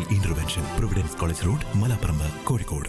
medical intervention Providence college road Malaparamba Kozhikode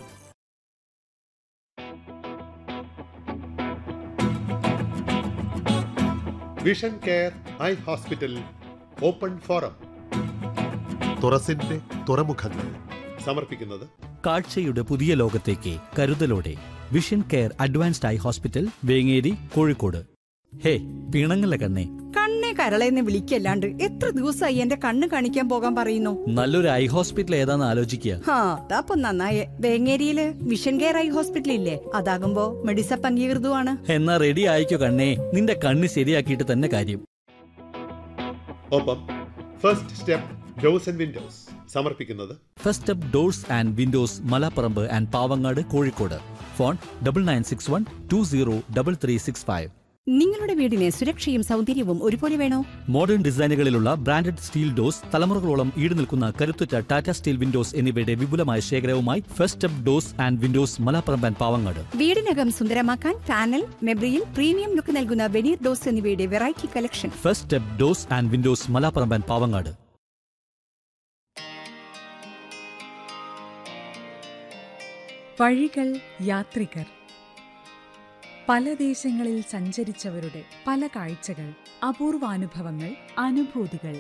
vision care eye hospital open forum തുറസിന്റെ തുറമുഖങ്ങൾ സമർപ്പിക്കുന്നത് കാഴ്ചയുടെ പുതിയ ലോകത്തേക്ക് കരുതലോടെ vision care advanced eye hospital Vengeri Kozhikode ഹേ പിണങ്ങല്ല കണ്ണേ കണ്ണേ കരളെന്ന് വിളിക്കല്ലാണ്ട് എത്ര ദിവസമായി എന്റെ കണ്ണ് കാണിക്കാൻ പോകാൻ പറയുന്നു നല്ലൊരു ഐ ഹോസ്പിറ്റൽ ഏതാന്ന് ആലോചിക്കുക ഹാ അതാപ്പൊ നന്നായേ വേങ്ങേരിയില് വിഷൻ കെയർ ഐ ഹോസ്പിറ്റൽ ഇല്ലേ അതാകുമ്പോ മെഡിസപ്പ് അംഗീകൃതമാണ് എന്നാ റെഡി ആയിക്കോ കണ്ണേ നിന്റെ കണ്ണ് ശരിയാക്കിയിട്ട് തന്നെ കാര്യം ഒപ്പം first step doors and windows സമർപ്പിക്കുന്നത് first step doors and windows Malaparamba and Pavangad Kozhikode phone double nine six one two zero double three six five നിങ്ങളുടെ വീടിന് സുരക്ഷയും സൗന്ദര്യവും ഒരുപോലെ വേണോ മോഡേൺ ഡിസൈനുകളിലുള്ള ബ്രാൻഡഡ് സ്റ്റീൽ ഡോസ് തലമുറകളോളം ഈട് നിൽക്കുന്ന കരുത്തുറ്റ ടാറ്റ സ്റ്റീൽ വിൻഡോസ് എന്നിവയുടെ വിപുലമായ ശേഖരവുമായി first step doors and windows Malaparamba and Pavangad വീടിനകം സുന്ദരമാക്കാൻ പാനൽ മെബ്രിയിൽ പ്രീമിയം ലുക്ക് നൽകുന്ന വെനീർ ഡോസ് എന്നിവയുടെ variety collection first step doors and windows Malaparamba and Pavangad വഴികൾ യാത്രികർ പല ദേശങ്ങളിൽ സഞ്ചരിച്ചവരുടെ പല കാഴ്ചകൾ അപൂർവാനുഭവങ്ങൾ അനുഭൂതികൾ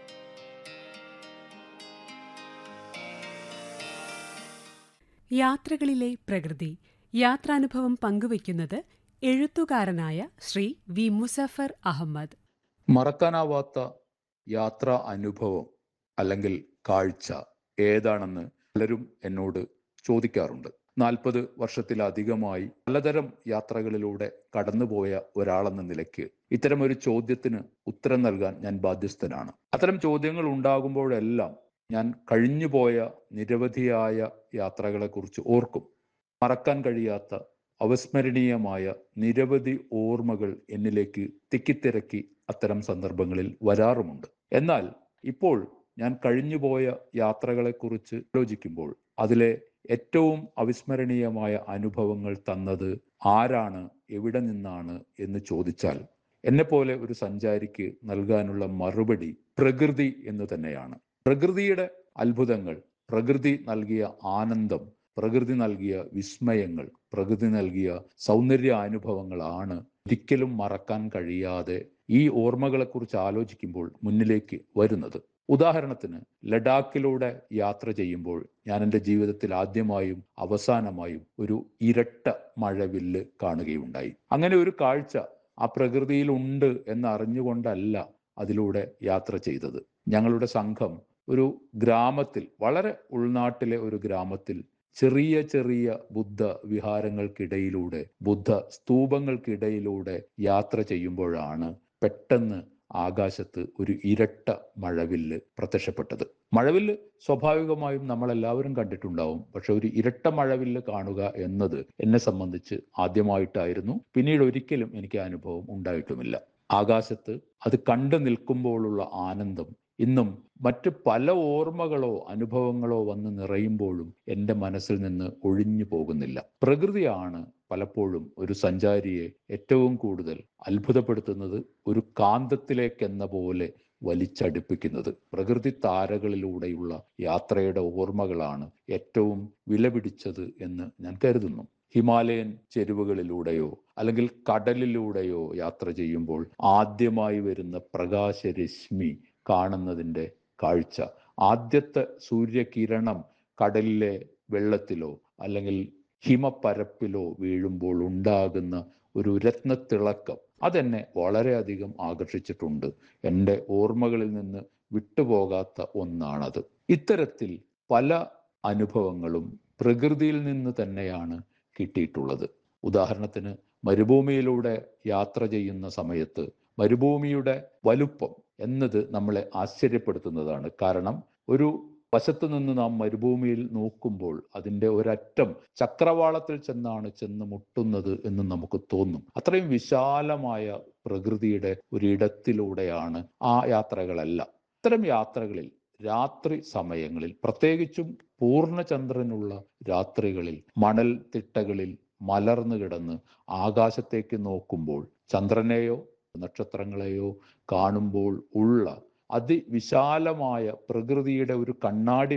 യാത്രകളിലെ പ്രകൃതി യാത്രാനുഭവം പങ്കുവയ്ക്കുന്നത് എഴുത്തുകാരനായ ശ്രീ വി മുസഫർ അഹമ്മദ് മറക്കാനാവാത്ത യാത്രാ അനുഭവം അല്ലെങ്കിൽ കാഴ്ച ഏതാണെന്ന് പലരും എന്നോട് ചോദിക്കാറുണ്ട് നാൽപ്പത് വർഷത്തിലധികമായി പലതരം യാത്രകളിലൂടെ കടന്നുപോയ ഒരാളെന്ന നിലയ്ക്ക് ഇത്തരമൊരു ചോദ്യത്തിന് ഉത്തരം നൽകാൻ ഞാൻ ബാധ്യസ്ഥനാണ് അത്തരം ചോദ്യങ്ങൾ ഉണ്ടാകുമ്പോഴെല്ലാം ഞാൻ കഴിഞ്ഞുപോയ നിരവധിയായ യാത്രകളെക്കുറിച്ച് ഓർക്കും മറക്കാൻ കഴിയാത്ത അവസ്മരണീയമായ നിരവധി ഓർമ്മകൾ എന്നിലേക്ക് തിക്കിത്തിരക്കി അത്തരം സന്ദർഭങ്ങളിൽ വരാറുമുണ്ട് എന്നാൽ ഇപ്പോൾ ഞാൻ കഴിഞ്ഞുപോയ യാത്രകളെക്കുറിച്ച് ആലോചിക്കുമ്പോൾ അതിലെ ഏറ്റവും അവിസ്മരണീയമായ അനുഭവങ്ങൾ തന്നത് ആരാണ് എവിടെ നിന്നാണ് എന്ന് ചോദിച്ചാൽ എന്നെപ്പോലെ ഒരു സഞ്ചാരിക്ക് നൽകാനുള്ള മറുപടി പ്രകൃതി എന്ന് തന്നെയാണ് പ്രകൃതിയുടെ അത്ഭുതങ്ങൾ പ്രകൃതി നൽകിയ ആനന്ദം പ്രകൃതി നൽകിയ വിസ്മയങ്ങൾ പ്രകൃതി നൽകിയ സൗന്ദര്യ അനുഭവങ്ങളാണ് ഒരിക്കലും മറക്കാൻ കഴിയാതെ ഈ ഓർമ്മകളെക്കുറിച്ച് ആലോചിക്കുമ്പോൾ മുന്നിലേക്ക് വരുന്നത് ഉദാഹരണത്തിന് ലഡാക്കിലൂടെ യാത്ര ചെയ്യുമ്പോൾ ഞാൻ എൻ്റെ ജീവിതത്തിൽ ആദ്യമായും അവസാനമായും ഒരു ഇരട്ട മഴവില്ല് കാണുകയുണ്ടായി അങ്ങനെ ഒരു കാഴ്ച ആ പ്രകൃതിയിൽ ഉണ്ട് എന്ന് അറിഞ്ഞുകൊണ്ടല്ല അതിലൂടെ യാത്ര ചെയ്തത് ഞങ്ങളുടെ സംഘം ഒരു ഗ്രാമത്തിൽ വളരെ ഉൾനാട്ടിലെ ഒരു ഗ്രാമത്തിൽ ചെറിയ ചെറിയ ബുദ്ധ വിഹാരങ്ങൾക്കിടയിലൂടെ ബുദ്ധ സ്തൂപങ്ങൾക്കിടയിലൂടെ യാത്ര ചെയ്യുമ്പോഴാണ് പെട്ടെന്ന് ആകാശത്ത് ഒരു ഇരട്ട മഴവില്ല് പ്രത്യക്ഷപ്പെട്ടത് മഴവില്ല് സ്വാഭാവികമായും നമ്മളെല്ലാവരും കണ്ടിട്ടുണ്ടാവും പക്ഷെ ഒരു ഇരട്ട മഴവില്ല് കാണുക എന്നത് എന്നെ സംബന്ധിച്ച് ആദ്യമായിട്ടായിരുന്നു പിന്നീട് ഒരിക്കലും എനിക്ക് അനുഭവം ഉണ്ടായിട്ടുമില്ല ആകാശത്ത് അത് കണ്ടു നിൽക്കുമ്പോഴുള്ള ആനന്ദം ഇന്നും മറ്റ് പല ഓർമ്മകളോ അനുഭവങ്ങളോ വന്ന് നിറയുമ്പോഴും എൻ്റെ മനസ്സിൽ നിന്ന് ഒഴിഞ്ഞു പോകുന്നില്ല പ്രകൃതിയാണ് പലപ്പോഴും ഒരു സഞ്ചാരിയെ ഏറ്റവും കൂടുതൽ അത്ഭുതപ്പെടുത്തുന്നത് ഒരു കാന്തത്തിലേക്കെന്ന പോലെ വലിച്ചടുപ്പിക്കുന്നത് പ്രകൃതി താരകളിലൂടെയുള്ള യാത്രയുടെ ഓർമ്മകളാണ് ഏറ്റവും വിലപിടിച്ചത് എന്ന് ഞാൻ കരുതുന്നു ഹിമാലയൻ ചെരുവുകളിലൂടെയോ അല്ലെങ്കിൽ കടലിലൂടെയോ യാത്ര ചെയ്യുമ്പോൾ ആദ്യമായി വരുന്ന പ്രകാശരശ്മി കാണുന്നതിൻ്റെ കാഴ്ച ആദ്യത്തെ സൂര്യകിരണം കടലിലെ വെള്ളത്തിലോ അല്ലെങ്കിൽ ഹിമപ്പരപ്പിലോ വീഴുമ്പോൾ ഉണ്ടാകുന്ന ഒരു രത്നത്തിളക്കം അതെന്നെ വളരെയധികം ആകർഷിച്ചിട്ടുണ്ട് എൻ്റെ ഓർമ്മകളിൽ നിന്ന് വിട്ടുപോകാത്ത ഒന്നാണത് ഇത്തരത്തിൽ പല അനുഭവങ്ങളും പ്രകൃതിയിൽ നിന്ന് തന്നെയാണ് കിട്ടിയിട്ടുള്ളത് ഉദാഹരണത്തിന് മരുഭൂമിയിലൂടെ യാത്ര ചെയ്യുന്ന സമയത്ത് മരുഭൂമിയുടെ വലുപ്പം എന്നത് നമ്മളെ ആശ്ചര്യപ്പെടുത്തുന്നതാണ് കാരണം ഒരു വശത്തു നിന്ന് നാം മരുഭൂമിയിൽ നോക്കുമ്പോൾ അതിൻ്റെ ഒരറ്റം ചക്രവാളത്തിൽ ചെന്നാണ് ചെന്ന് മുട്ടുന്നത് എന്ന് നമുക്ക് തോന്നും അത്രയും വിശാലമായ പ്രകൃതിയുടെ ഒരിടത്തിലൂടെയാണ് ആ യാത്രകളെല്ലാം ഇത്തരം യാത്രകളിൽ രാത്രി സമയങ്ങളിൽ പ്രത്യേകിച്ചും പൂർണ്ണചന്ദ്രനുള്ള രാത്രികളിൽ മണൽ തിട്ടകളിൽ മലർന്നു കിടന്ന് ആകാശത്തേക്ക് നോക്കുമ്പോൾ ചന്ദ്രനെയോ നക്ഷത്രങ്ങളെയോ കാണുമ്പോൾ ഉള്ള അതിവിശാലമായ പ്രകൃതിയുടെ ഒരു കണ്ണാടി